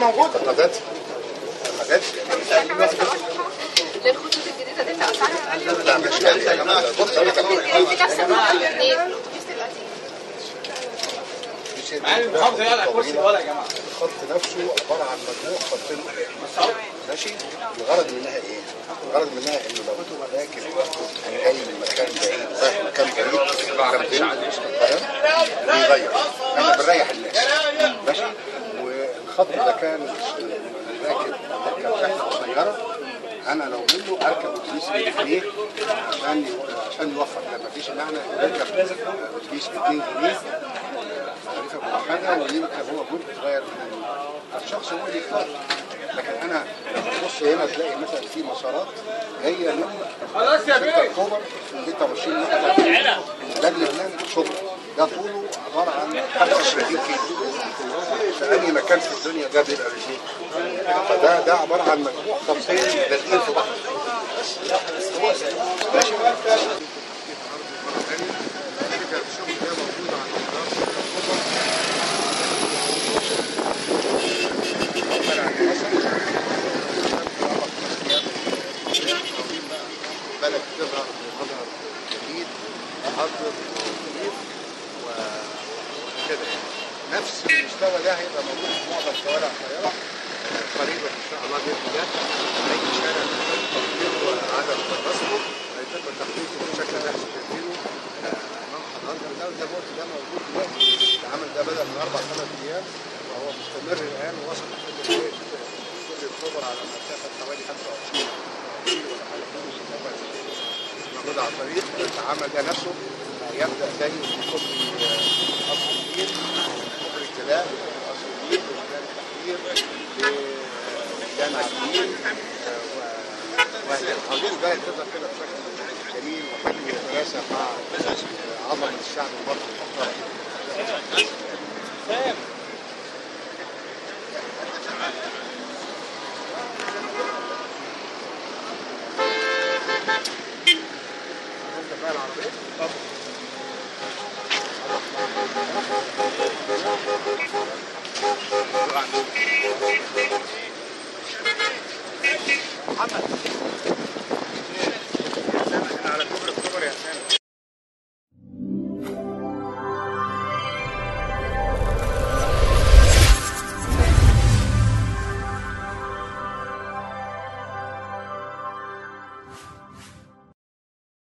موجوده قدات قدات للخطوط الجديدة دي اسعارها غالية لا مش غالي يا جماعه بص اقول لك انت نفس النوع الاثنين مع ان المحافظه يقعد على كرسي ولا يا جماعه الخط نفسه عباره عن مجموع خطين ماشي الغرض منها ايه؟ الغرض منها انه لو انت راكب من جاي من مكان بعيد رايح مكان بعيد كامبين فاهم؟ بيغير احنا بنريح الناس ماشي والخط ده كان راكب راكب رحله قصيره انا لو منه اركب اتوبيس باثنين عشان عشان يوفر لما فيش معنى يركب اتوبيس ب 2 جنيه تعريفه موحده ويركب هو جزء صغير من الشخص هو اللي يختار لكن انا بص هنا تلاقي مثلا في مسارات جايه من خلاص يا 6 بيه اكتوبر 26 ناحيه لجل هناك شبرا ده طوله عباره عن 35 كيلو في اي مكان في الدنيا ده بيبقى رجلين فده ده عباره عن مجموع خطين لازقين في بعض ماشي الشغل ده موجود على مدار عبارة عن مثلا بلد تظهر بمظهر جديد تحضر نظيف وكده يعني. نفس المستوى ده هيبقى موجود في معظم شوارع القاهرة قريبا ان شاء الله باذن الله اي شارع محتاج تطوير وعدم رسمه هيتم تخطيطه بشكل نفسي شايفينه آه، امام حضرتك ده ده قلت ده موجود دلوقتي العمل ده بدا من اربع خمس ايام وهو مستمر الان ووصل كل بيت كل اكتوبر على مسافه حوالي 25 كيلو ولا حاجه موجود على الطريق العمل ده نفسه يبدا زي كوبري آه، قصر النيل كوبري الجلاء قصر النيل وميدان التحرير لجامع النيل آه، و- وهكذا عاوزين البلد تظهر كده بشكل جميل وحلو ويتناسب مع آه، عظمه الشعب المصري المحترم انت بقى العربيه؟